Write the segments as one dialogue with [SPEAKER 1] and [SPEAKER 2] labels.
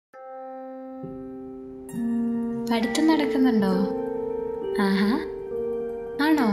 [SPEAKER 1] പഠിത്തം നടക്കുന്നുണ്ടോ ആഹാ ആണോ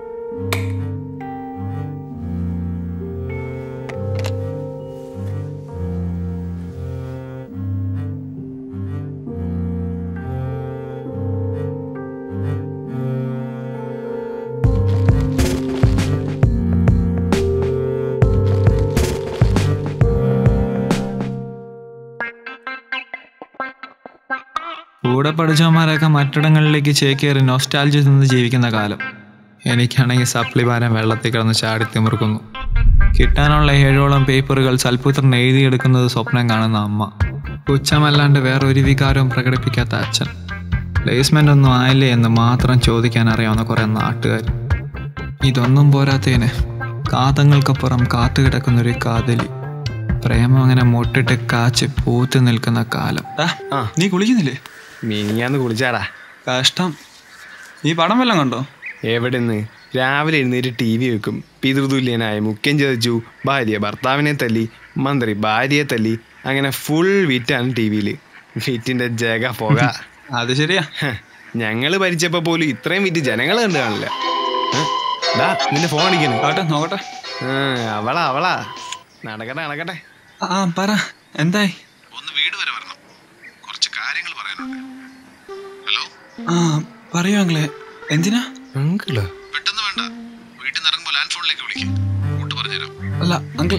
[SPEAKER 2] കൂടെ പഠിച്ചവന്മാരൊക്കെ മറ്റിടങ്ങളിലേക്ക് ചേക്കേറി നൊസ്റ്റാൾജി നിന്ന് ജീവിക്കുന്ന കാലം എനിക്കാണെങ്കിൽ സപ്ലി ഭാരം വെള്ളത്തിൽ കിടന്ന് ചാടി തിമിർക്കുന്നു കിട്ടാനുള്ള ഏഴോളം പേപ്പറുകൾ സൽപുത്രൻ എഴുതിയെടുക്കുന്നത് സ്വപ്നം കാണുന്ന അമ്മ പുച്ഛമല്ലാണ്ട് വേറെ ഒരു വികാരവും പ്രകടിപ്പിക്കാത്ത അച്ഛൻ പ്ലേസ്മെൻ്റ് ഒന്നും ആയില്ലേ എന്ന് മാത്രം ചോദിക്കാൻ അറിയാവുന്ന കുറേ നാട്ടുകാർ ഇതൊന്നും പോരാത്തതിന് കാതങ്ങൾക്കപ്പുറം കാത്തുകിടക്കുന്ന ഒരു കാതലി പ്രേമം അങ്ങനെ മുട്ടിട്ട് കാച്ച് പൂത്ത് നിൽക്കുന്ന കാലം
[SPEAKER 3] ആ.
[SPEAKER 2] നീ കുളിക്കുന്നില്ലേ
[SPEAKER 3] മിനിഞ്ഞാന്ന് കുളിച്ചാടാ
[SPEAKER 2] കഷ്ടം ഈ പടം വല്ലതും കണ്ടോ
[SPEAKER 3] എവിടെന്ന് രാവിലെ എഴുന്നേറ്റ് ടി വി വെക്കും പിതൃതുല്യനായ മുഖ്യം ചതച്ചു ഭാര്യ ഭർത്താവിനെ തല്ലി മന്ത്രി ഭാര്യയെ തല്ലി അങ്ങനെ ഫുൾ വിറ്റാണ് ടി വിയിൽ വിറ്റിന്റെ ജഗ പുക
[SPEAKER 2] അത് ശരിയാ
[SPEAKER 3] ഞങ്ങൾ ഭരിച്ചപ്പോ പോലും ഇത്രയും വിറ്റ് ജനങ്ങൾ കണ്ടു കാണില്ല ഏ? ദാ നിന്റെ ഫോൺ അടിക്കുന്നു
[SPEAKER 2] നോട്ടെ നോക്കട്ടെ
[SPEAKER 3] ആ, അവളാ അവളാ നടക്കട്ടെ നടക്കട്ടെ
[SPEAKER 2] ആ പറ എന്തായി
[SPEAKER 3] ഒന്ന് വീട് വരെ വരണം കുറച്ച് കാര്യങ്ങൾ പറയാനുണ്ട് ഹലോ
[SPEAKER 2] ആ പറയൂ അങ്ങളെ എന്തിനാ
[SPEAKER 3] അങ്കിള്
[SPEAKER 4] പെട്ടെന്ന് വേണ്ട വീട്ടിൽ നിന്ന് ഇറങ്ങുമ്പോൾ ലാൻഡ് ഫോണിലേക്ക് വിളിക്കും കൂട്ട് പറഞ്ഞുതരാം
[SPEAKER 2] അല്ല അങ്കിൾ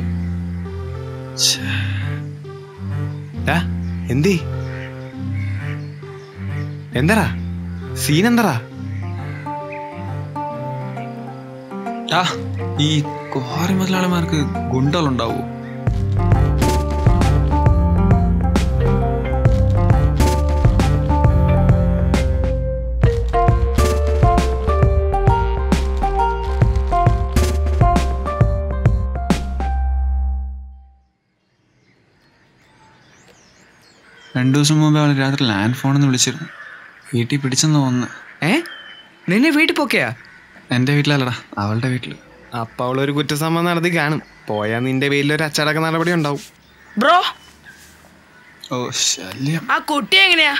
[SPEAKER 3] ഡാ, എന്തേ എന്താടാ സീൻ എന്താടാ
[SPEAKER 2] ആ ഈ കോറി മുതലാളിമാർക്ക് ഗുണ്ടകളുണ്ടാവൂ രണ്ടു ദിവസം മുമ്പേ അവൾ രാത്രി ലാൻഡ് ഫോണിൽ നിന്ന് വിളിച്ചിരുന്നു വീട്ടിൽ പിടിച്ചെന്ന് തോന്നുന്നു
[SPEAKER 3] ഏ നിന്നെ വീട്ടിൽ പോക്കെയാ
[SPEAKER 2] എൻ്റെ വീട്ടിലല്ലടാ അവളുടെ വീട്ടിൽ
[SPEAKER 3] അപ്പൊ അവളൊരു കുറ്റസമ്മതം നടത്തി കാണും പോയാ നിന്റെ പേരിൽ ഒരു അച്ചടക്ക നടപടി ഉണ്ടാവും
[SPEAKER 5] ബ്രോ
[SPEAKER 2] ഓ ശല്യം
[SPEAKER 5] ആ കുട്ടി എങ്ങനെയാ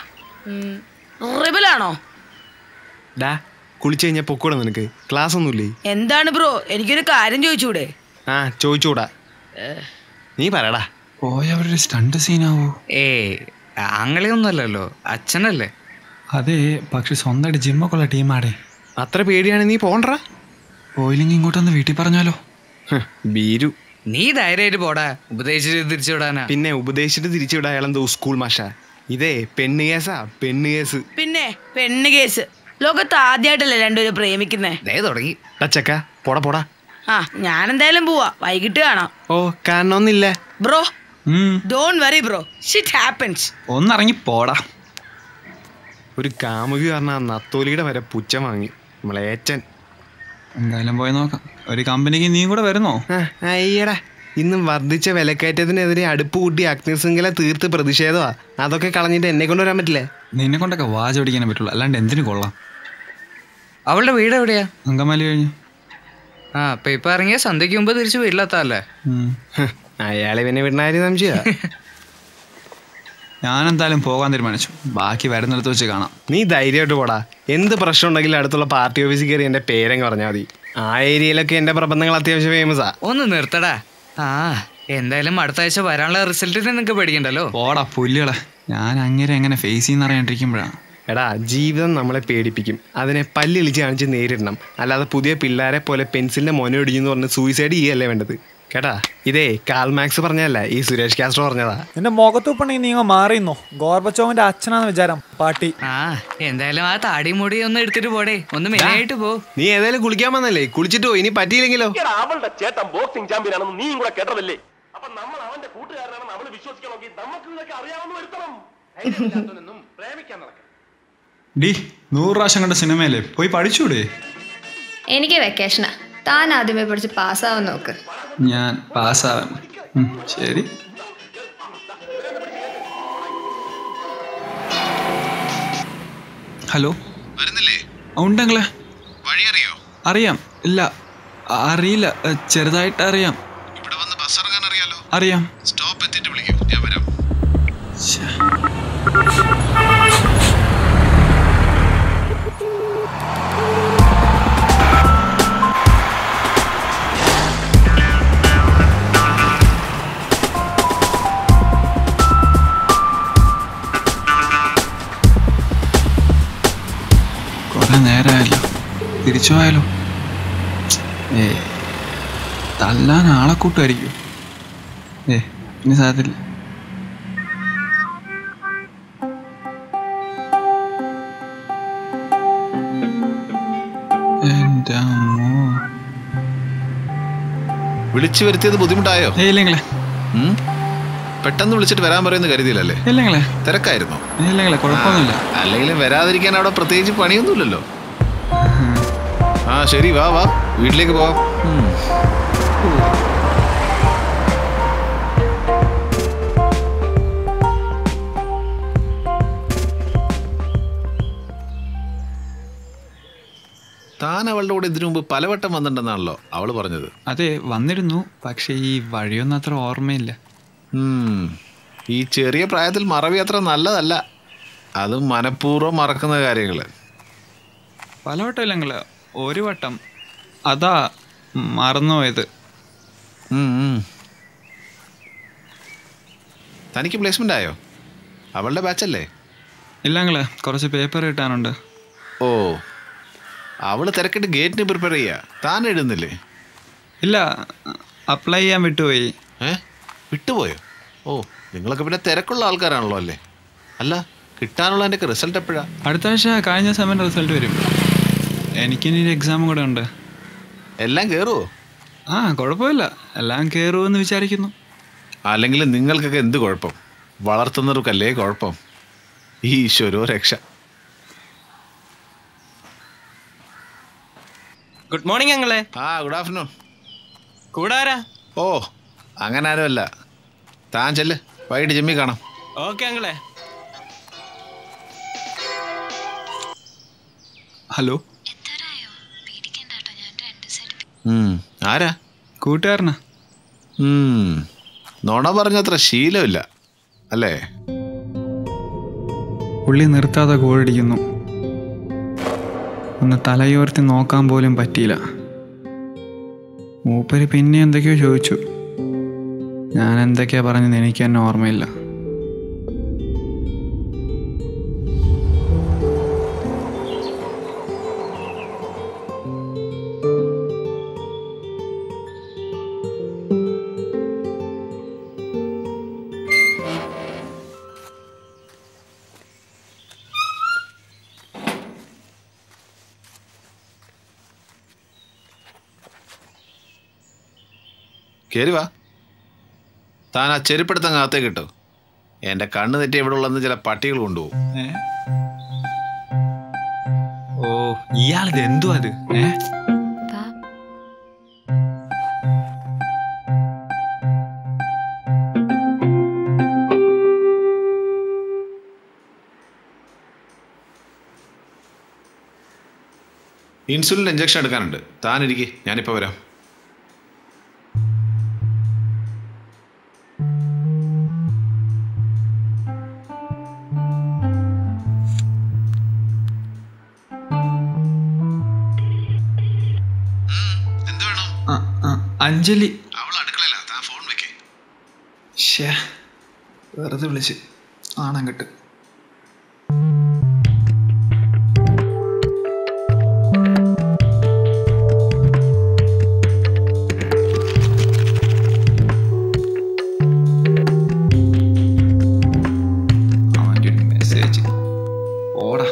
[SPEAKER 5] റിബലാണോ
[SPEAKER 3] ഡാ കുളിച്ചു കഴിഞ്ഞാൽ പൊക്കൂടെ നിനക്ക് ക്ലാസ് ഒന്നുമില്ലേ
[SPEAKER 5] എന്താണ് ബ്രോ എനിക്കൊരു കാര്യം ചോദിച്ചൂടെ
[SPEAKER 3] ആ ചോദിച്ചൂടാ നീ പറയടാ
[SPEAKER 2] പോയ അവിടെ ഒരു സ്റ്റണ്ട് സീനാവോ
[SPEAKER 6] ഏ ആങ്ങളെയൊന്നുമല്ലല്ലോ അച്ഛനല്ലേ
[SPEAKER 2] അതെ പക്ഷെ സ്വന്തമായിട്ട് ജിമ്മൊക്കെ ഉള്ള ടീമാടേ
[SPEAKER 3] അത്ര പേടിയാണ് നീ പോണ്ടടാ
[SPEAKER 2] പോയില്ലെങ്കിൽ ഇങ്ങോട്ടൊന്ന് വീട്ടിൽ പറഞ്ഞാലോ
[SPEAKER 3] ഹ്, ബീരു
[SPEAKER 6] നീ ധൈര്യമായിട്ട് പോടാ ഉപദേശിച്ച് തിരിച്ചു വിടാനാ
[SPEAKER 3] പിന്നെ ഉപദേശിച്ചിട്ട് തിരിച്ചു വിടാ അയാളെന്തോ സ്കൂൾ മാഷ ഇതേ പെണ്ണ് കേസാ പെണ്ണ് കേസ്
[SPEAKER 5] പിന്നെ പെണ്ണ് കേസ് ലോകത്ത് ആദ്യമായിട്ടല്ലേ രണ്ടുപേരും പ്രേമിക്കുന്നേ
[SPEAKER 6] ദേ തുടങ്ങി
[SPEAKER 3] ഡാ ചക്ക പോടാ പോടാ
[SPEAKER 5] ആ ഞാൻ എന്തായാലും പോവാ വൈകിട്ട് കാണാം
[SPEAKER 3] ഓ കാണണമെന്നില്ല
[SPEAKER 5] ബ്രോ
[SPEAKER 2] ഉം,
[SPEAKER 5] don't worry bro shit happens
[SPEAKER 2] ഒന്നിറങ്ങി പോടാ
[SPEAKER 3] ഒരു കാമുകി പറഞ്ഞ നത്തോലിയുടെ വരെ പുച്ഛം വാങ്ങി നമ്മളേച്ചൻ
[SPEAKER 2] എന്തായാലും പോയി നോക്കാം ഒരു കമ്പനിക്ക് നീയും കൂടെ വരുന്നോ
[SPEAKER 3] ആ, അയ്യടാ ഇന്നും വർദ്ധിച്ച വിലക്കയറ്റത്തിനെതിരെ അടുപ്പ് കൂട്ടി അഗ്നിശൃംഖല തീർത്ത് പ്രതിഷേധമാ അതൊക്കെ കളഞ്ഞിട്ട് എന്നെ കൊണ്ട് വരാൻ പറ്റില്ലേ
[SPEAKER 2] നിന്നെ കൊണ്ടൊക്കെ വാച പിടിക്കാനേ പറ്റുള്ളൂ അല്ലാണ്ട് എന്തിനു കൊള്ളാം
[SPEAKER 6] അവളുടെ വീട് എവിടെയാ
[SPEAKER 2] അങ്കമാലി കഴിഞ്ഞു
[SPEAKER 6] ആ അപ്പൊ ഇപ്പൊ ഇറങ്ങിയ സന്ധ്യക്ക് മുമ്പ് തിരിച്ചു വീട്ടിലെത്താല്ലേ
[SPEAKER 2] ഉം.
[SPEAKER 3] ഹ്, അയാളെ പിന്നെ വിടുന്ന കാര്യം സംശയ
[SPEAKER 2] ഞാനെന്തായാലും പോകാൻ തീരുമാനിച്ചു ബാക്കി വരുന്നിടത്ത് വെച്ച് കാണാം
[SPEAKER 3] നീ ധൈര്യമായിട്ട് പോടാ എന്ത് പ്രശ്നം ഉണ്ടെങ്കിലും അടുത്തുള്ള പാർട്ടി ഓഫീസിൽ കയറി എൻ്റെ പേരങ്ങ് പറഞ്ഞാൽ മതി ആ ഏരിയയിലൊക്കെ എൻ്റെ പ്രബന്ധങ്ങൾ അത്യാവശ്യം ഫേമസാ
[SPEAKER 6] ഒന്ന് നിർത്തടാ ആ എന്തായാലും അടുത്ത ആഴ്ച വരാനുള്ള റിസൾട്ടിന് നിനക്ക് പേടിക്കണ്ടല്ലോ
[SPEAKER 2] പോടാ പുല്ലുകളെ ഞാൻ അങ്ങനെ എങ്ങനെ ഫേസ് ചെയ്യുന്ന അറിയാണ്ടിരിക്കുമ്പോഴാണ്
[SPEAKER 3] എടാ ജീവിതം നമ്മളെ പേടിപ്പിക്കും അതിനെ പല്ലിളിച്ച് കാണിച്ച് നേരിടണം അല്ലാതെ പുതിയ പിള്ളേരെ പോലെ പെൻസിലിന്റെ മോനെ ഒടിഞ്ഞെന്ന് പറഞ്ഞ് സൂയിസൈഡ് ചെയ്യല്ലേ വേണ്ടത് കേട്ടാ ഇതേ കാൽ മാക്സ് പറഞ്ഞല്ല ഈ സുരേഷ് കാസ്ട്രോ പറഞ്ഞതാ
[SPEAKER 7] നിന്റെ മുഖത്തുപ്പണെങ്കിൽ നീ അങ്ങ് മാറിയുന്നോ ഗോർബച്ചോവിന്റെ അച്ഛനാന്ന് വിചാരം പാട്ടി
[SPEAKER 6] ആ എന്തായാലും ആ താടി മുടി ഒന്ന് എടുത്തിട്ട് പോടേ ഒന്ന് മെനയായിട്ട് പോ
[SPEAKER 3] നീ ഏതായാലും കുളിക്കാൻ വന്നല്ലേ കുളിച്ചിട്ട് പോയി ഇനി പറ്റിയില്ലെങ്കിലോ
[SPEAKER 8] എടാ, അവളുടെ ചേട്ടൻ ബോക്സിംഗ് ചാമ്പ്യൻ ആണെന്ന് നീയും കൂടെ കേട്ടതല്ലേ അപ്പൊ നമ്മൾ അവന്റെ കൂട്ടുകാരനാണെന്ന് അവള് വിശ്വസിക്കണമെങ്കിൽ നമുക്ക് ഇതൊക്കെ അറിയാവുന്ന വരുത്തണം ധൈര്യമില്ലാത്തവനൊന്നും പ്രേമിക്കാൻ നടക്കും
[SPEAKER 2] ഡി നൂറ് പ്രാവശ്യം കണ്ട സിനിമയല്ലേ പോയി പഠിച്ചൂടെ
[SPEAKER 1] എനിക്ക് വെക്കേഷനാ താൻ ആദ്യമേ പഠിച്ച് പാസ്സാവാൻ നോക്ക്
[SPEAKER 2] ഞാൻ പാസ്സാവാൻ ഉം, ശരി ഹലോ
[SPEAKER 4] വരുന്നില്ലേ
[SPEAKER 2] ഉണ്ടെങ്കിലേ
[SPEAKER 4] വഴി അറിയോ
[SPEAKER 2] അറിയാം ഇല്ല അറിയില്ല ഏ, ചെറുതായിട്ട് അറിയാം
[SPEAKER 4] ഇവിടെ വന്ന് ബസ് ഇറങ്ങാൻ അറിയാലോ
[SPEAKER 2] അറിയാം
[SPEAKER 4] സ്റ്റോപ്പ് എത്തിയിട്ട് വിളിക്കൂ ഞാൻ വരാം
[SPEAKER 2] ശ്ശെ. കുറെ നേരമായല്ലോ തിരിച്ചു പോയാലോ ഏ തല്ലാൻ ആളെ കൂട്ടുമായിരിക്കും ഏ ഇനി സാധ്യല്ല എൻ്റെ അമ്മോ
[SPEAKER 4] വിളിച്ചു വരുത്തിയത് ബുദ്ധിമുട്ടായോ
[SPEAKER 2] ഏ ഇല്ലെങ്കിലേ
[SPEAKER 4] ഉം? പെട്ടെന്ന് വിളിച്ചിട്ട് വരാൻ പറയുന്ന കരുതിയില്ലല്ലേ
[SPEAKER 2] ഇല്ലെങ്കിലേ
[SPEAKER 4] തിരക്കായിരുന്നോ
[SPEAKER 2] ഇല്ലെങ്കിലേ കുഴപ്പമൊന്നുമില്ല
[SPEAKER 4] അല്ലെങ്കിൽ വരാതിരിക്കാൻ അവിടെ പ്രത്യേകിച്ച് പണിയൊന്നുമില്ലല്ലോ ആ ശരി വാ വാ വീട്ടിലേക്ക് പോവാം ഉം. താൻ അവളുടെ കൂടെ ഇതിനു മുമ്പ് പലവട്ടം വന്നിട്ടുണ്ടെന്നാണല്ലോ അവള് പറഞ്ഞത്
[SPEAKER 2] അതെ വന്നിരുന്നു പക്ഷേ ഈ വഴിയൊന്നും അത്ര ഓർമ്മയില്ല
[SPEAKER 4] ഉം. ഈ ചെറിയ പ്രായത്തിൽ മറവി അത്ര നല്ലതല്ല അതും മനഃപൂർവ്വം മറക്കുന്ന കാര്യങ്ങൾ
[SPEAKER 2] പലവട്ടം ഇല്ലെങ്കിലേ ഒരു വട്ടം അതാ മറന്നുപോയത്
[SPEAKER 4] തനിക്ക് പ്ലേസ്മെന്റ് ആയോ അവളുടെ ബാച്ചല്ലേ
[SPEAKER 2] ഇല്ലെങ്കിലേ കുറച്ച് പേപ്പർ കിട്ടാനുണ്ട്
[SPEAKER 4] ഓ അവള് തിരക്കിട്ട് ഗേറ്റിന് പ്രിപ്പയർ ചെയ്യാ താൻ എഴുതുന്നില്ലേ
[SPEAKER 2] ഇല്ല അപ്ലൈ ചെയ്യാൻ വിട്ടുപോയി
[SPEAKER 4] ഏ വിട്ടുപോയോ ഓ നിങ്ങളൊക്കെ പിന്നെ തിരക്കുള്ള ആൾക്കാരാണല്ലോ അല്ലേ അല്ല കിട്ടാനുള്ള എൻ്റെ റിസൾട്ട് എപ്പോഴാ
[SPEAKER 2] അടുത്ത ആഴ്ച കഴിഞ്ഞ സെമിൻ്റെ റിസൾട്ട് വരും എനിക്കിനി ഒരു എക്സാമും കൂടെ ഉണ്ട്
[SPEAKER 4] എല്ലാം കയറുമോ
[SPEAKER 2] ആ കുഴപ്പമില്ല എല്ലാം കയറുമെന്ന് വിചാരിക്കുന്നു
[SPEAKER 4] അല്ലെങ്കിൽ നിങ്ങൾക്കൊക്കെ എന്ത് കുഴപ്പം വളർത്തുന്നവർക്കല്ലേ കുഴപ്പം ഈശ്വരോ രക്ഷ
[SPEAKER 9] ഗുഡ് മോർണിംഗ് അങ്ങളെ
[SPEAKER 4] ആ ഗുഡ് ആഫ്റ്റർനൂൺ
[SPEAKER 9] കൂടാരാ
[SPEAKER 4] ഓ അങ്ങനെ ആരുമല്ല താൻ ചെല്ല് വൈകിട്ട് ജിമ്മി കാണാം
[SPEAKER 9] ഓക്കെ അങ്ങളെ
[SPEAKER 2] ഹലോ
[SPEAKER 4] ഉം, ആരാ
[SPEAKER 2] കൂട്ടുകാരനാ
[SPEAKER 4] ഉം, നുണ പറഞ്ഞത്ര ശീലമില്ല അല്ലേ
[SPEAKER 2] പുള്ളി നിർത്താതെ ഗോളടിക്കുന്നു ഒന്ന് തലയോർത്തി നോക്കാൻ പോലും പറ്റിയില്ല മൂപ്പര് പിന്നെ എന്തൊക്കെയോ ചോദിച്ചു ഞാൻ എന്തൊക്കെയാ പറഞ്ഞത് എനിക്ക് തന്നെ ഓർമ്മയില്ല
[SPEAKER 4] കയറി വാ താൻ ആ ചെരുപ്പെടുത്തങ്ങ് അകത്തേക്ക് കിട്ടോ എൻ്റെ കണ്ണ് തെറ്റി എവിടെ ഉള്ളതെന്ന് ചില പട്ടികൾ കൊണ്ടുപോകും
[SPEAKER 2] ഏ? ഓ ഇയാളിത് എന്തോ അത് ഏ
[SPEAKER 4] ഇൻസുലിൻ ഇഞ്ചക്ഷൻ എടുക്കാനുണ്ട് താൻ ഇരിക്കെ ഞാനിപ്പോൾ വരാം എന്ത് വേണം
[SPEAKER 2] ആ, ആ, അഞ്ജലി
[SPEAKER 4] അവൾ അടുക്കളയില്ല താൻ ഫോൺ വെക്കേ
[SPEAKER 2] ശ്ശേ വെറുതെ വിളിച്ച് ആണം കിട്ട് അവൻ്റെ ഒരു മെസ്സേജ് ഓടാ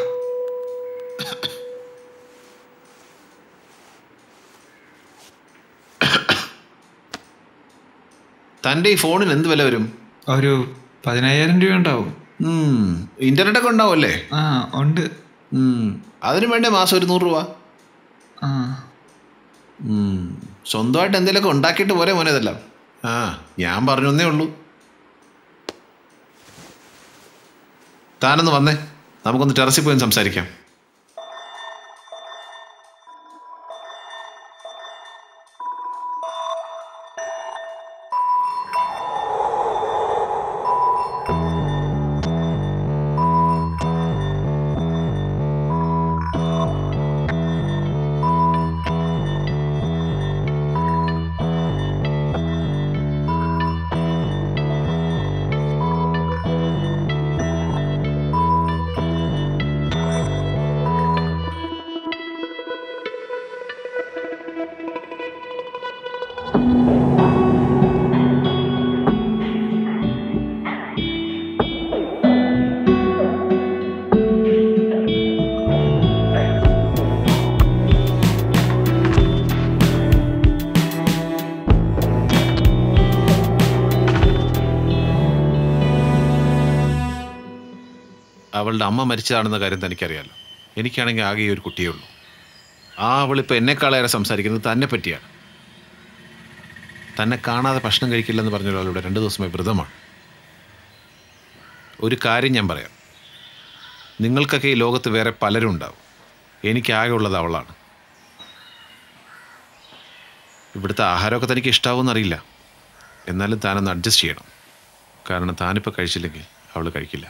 [SPEAKER 4] തൻ്റെ ഈ ഫോണിന് എന്ത് വില വരും
[SPEAKER 2] ഒരു പതിനായിരം രൂപ ഉണ്ടാവും
[SPEAKER 4] ഇന്റർനെറ്റ് ഒക്കെ ഉണ്ടാവുമല്ലേ
[SPEAKER 2] ആ ഉണ്ട്
[SPEAKER 4] ഉം. അതിന് വേണ്ടേ മാസം ഒരു നൂറ് രൂപ
[SPEAKER 2] ആ
[SPEAKER 4] ഉം. സ്വന്തമായിട്ട് എന്തെങ്കിലുമൊക്കെ ഉണ്ടാക്കിയിട്ട് പോരെ മോനെ ഇതെല്ലാം ആ ഞാൻ പറഞ്ഞേ ഉള്ളൂ താനൊന്ന് വന്നേ നമുക്കൊന്ന് ടെറസിൽ പോയി ഒന്ന് സംസാരിക്കാം അവളുടെ അമ്മ മരിച്ചതാണെന്ന കാര്യം തനിക്കറിയാലോ എനിക്കാണെങ്കിൽ ആകെ ഈ ഒരു കുട്ടിയേ ഉള്ളൂ ആ അവളിപ്പോൾ എന്നെക്കാളേറെ സംസാരിക്കുന്നത് തന്നെ പറ്റിയാണ് തന്നെ കാണാതെ ഭക്ഷണം കഴിക്കില്ലെന്ന് പറഞ്ഞ ഒരാളുടെ രണ്ട് ദിവസമായി വ്രതമാണ് ഒരു കാര്യം ഞാൻ പറയാം നിങ്ങൾക്കൊക്കെ ഈ ലോകത്ത് വേറെ പലരും ഉണ്ടാവും എനിക്കാകെ ഉള്ളത് അവളാണ് ഇവിടുത്തെ ആഹാരമൊക്കെ തനിക്ക് ഇഷ്ടാവുമെന്നറിയില്ല എന്നാലും താനൊന്ന് അഡ്ജസ്റ്റ് ചെയ്യണം കാരണം താനിപ്പോൾ കഴിച്ചില്ലെങ്കിൽ അവൾ കഴിക്കില്ല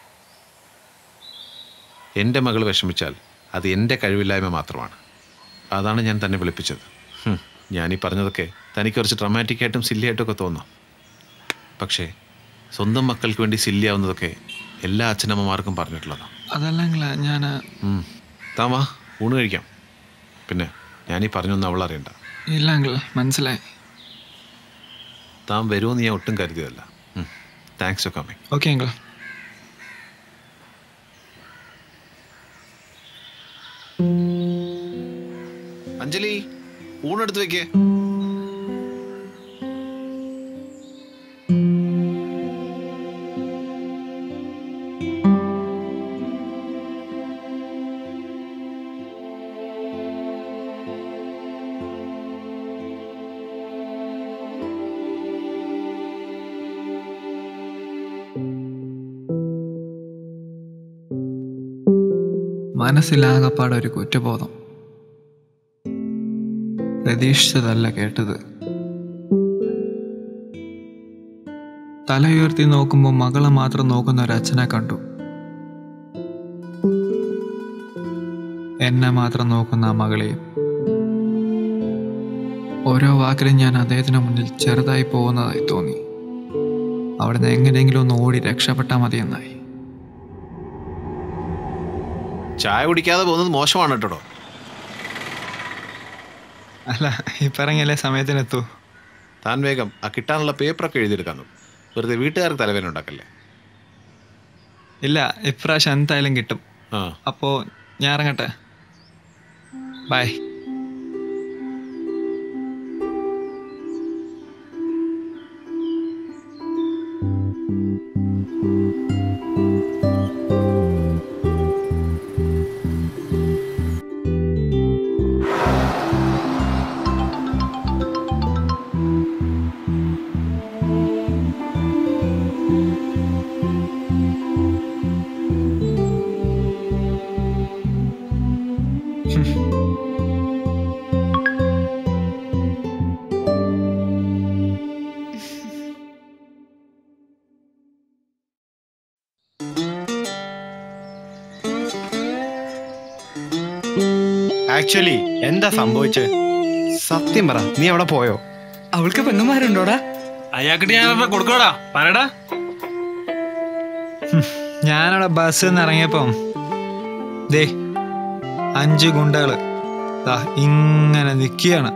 [SPEAKER 4] എൻ്റെ മകൾ വിഷമിച്ചാൽ അത് എൻ്റെ കഴിവില്ലായ്മ മാത്രമാണ് അതാണ് ഞാൻ തന്നെ വിളിപ്പിച്ചത് ഹും, ഞാനീ പറഞ്ഞതൊക്കെ തനിക്ക് കുറച്ച് ഡ്രമാറ്റിക് ആയിട്ടും സില്ലി ആയിട്ടും ഒക്കെ തോന്നാം പക്ഷേ സ്വന്തം മക്കൾക്ക് വേണ്ടി സില്ലിയാവുന്നതൊക്കെ എല്ലാ അച്ഛനമ്മമാർക്കും പറഞ്ഞിട്ടുള്ളതാണ്
[SPEAKER 2] അതല്ലെങ്കിൽ ഞാൻ
[SPEAKER 4] ഉം. താൻ വാ ഊണ് കഴിക്കാം പിന്നെ ഞാനീ പറഞ്ഞൊന്നും അവൾ അറിയണ്ട
[SPEAKER 2] ഇല്ല അങ്കിൾ മനസ്സിലായി
[SPEAKER 4] താൻ വരുമെന്ന് ഞാൻ ഒട്ടും കരുതിയതല്ല thanks for coming
[SPEAKER 2] okay uncle
[SPEAKER 4] Anjali ഊണെടുത്ത് വെക്കേ
[SPEAKER 2] മനസ്സിലാകപ്പാടെ ഒരു കുറ്റബോധം പ്രതീക്ഷിച്ചതല്ല കേട്ടത് തല ഉയർത്തി നോക്കുമ്പോൾ മകളെ മാത്രം നോക്കുന്ന ഒരു അച്ഛനെ കണ്ടു എന്നെ മാത്രം നോക്കുന്ന ആ മകളെയും ഓരോ വാക്കിലും ഞാൻ അദ്ദേഹത്തിന് മുന്നിൽ ചെറുതായി പോകുന്നതായി തോന്നി അവിടുന്ന് എങ്ങനെയെങ്കിലും ഒന്ന് ഓടി രക്ഷപ്പെട്ടാൽ മതിയെന്നായി
[SPEAKER 4] ചായ കുടിക്കാതെ പോകുന്നത് മോശമാണ് കേട്ടോ
[SPEAKER 2] അല്ല ഈ പറഞ്ഞല്ലേ സമയത്തിനെത്തൂ
[SPEAKER 4] താൻ വേഗം ആ കിട്ടാനുള്ള പേപ്പറൊക്കെ എഴുതിയെടുക്കാൻ നോക്കും വെറുതെ വീട്ടുകാർക്ക് തലവേദന ഉണ്ടാക്കല്ലേ
[SPEAKER 2] ഇല്ല ഇപ്രാവശ്യം എന്തായാലും കിട്ടും
[SPEAKER 4] ആ
[SPEAKER 2] അപ്പോൾ ഞാൻ ഇറങ്ങട്ടെ ബൈ
[SPEAKER 3] ആക്ച്വലി എന്താ സംഭവിച്ചത് സത്യം പറ നീ അവിടെ പോയോ
[SPEAKER 6] അവൾക്ക് പെങ്ങന്മാരുണ്ടോടാ
[SPEAKER 9] അയാൾക്കിട്ട് ഞാൻ കൊടുക്കടാ പറയടാ
[SPEAKER 2] ഞാനവിടെ ബസ്സിൽ നിന്ന് ഇറങ്ങിയപ്പം ദേ അഞ്ച് ഗുണ്ടകള് ദാ ഇങ്ങനെ നിൽക്കുകയാണ്